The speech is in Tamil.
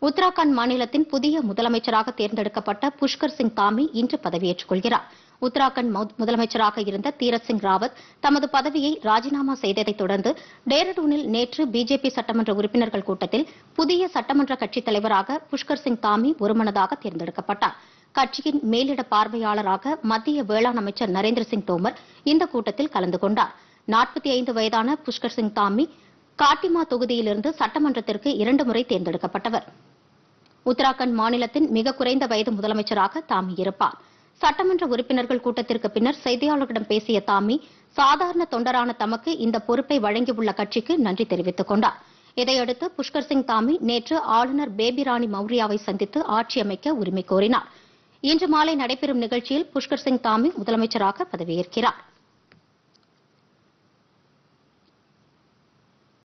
உத்தராகண்ட் மாநிலத்தின் புதிய முதலமைச்சராக தேர்ந்தெடுக்கப்பட்ட புஷ்கர் சிங் தாமி இன்று பதவியேற்றுக் கொள்கிறார் உத்தராகண்ட் மு- முதலமைச்சராக இருந்த தீரத் சிங் ராவத் தமது பதவியை ராஜினாமா செய்ததைத் தொடர்ந்து டேராடூனில் நேற்று பிஜேபி சட்டமன்ற உறுப்பினர்கள் கூட்டத்தில் புதிய சட்டமன்ற கட்சித் தலைவராக புஷ்கர் சிங் தாமி ஒருமனதாக தேர்ந்தெடுக்கப்பட்டார் கட்சியின் மேலிட பார்வையாளராக மத்திய வேளாண் அமைச்சர் நரேந்திர சிங் தோமர் இந்த கூட்டத்தில் கலந்து கொண்டார் நாற்பத்தி ஐந்து வயதான புஷ்கர் சிங் தாமி காட்டிமா தொகுதியிலிருந்து சட்டமன்றத்திற்கு இரண்டு முறை தேர்ந்தெடுக்கப்பட்டவர் உத்தராகண்ட் மாநிலத்தின் மிக குறைந்த வயது முதலமைச்சராக தாமி இருப்பார் சட்டமன்ற உறுப்பினர்கள் கூட்டத்திற்கு பின்னர் செய்தியாளர்களிடம் பேசிய தாமி சாதாரண தொண்டரான தமக்கு இந்த பொறுப்பை வழங்கியுள்ள கட்சிக்கு நன்றி தெரிவித்துக் கொண்டார் இதையடுத்து புஷ்கர் சிங் தாமி நேற்று ஆளுநர் பேபி ராணி மௌரியாவை சந்தித்து ஆட்சி அமைக்க உரிமை கோரினார் இன்று மாலை நடைபெறும் நிகழ்ச்சியில் புஷ்கர் சிங் தாமி முதலமைச்சராக பதவியேற்கிறார்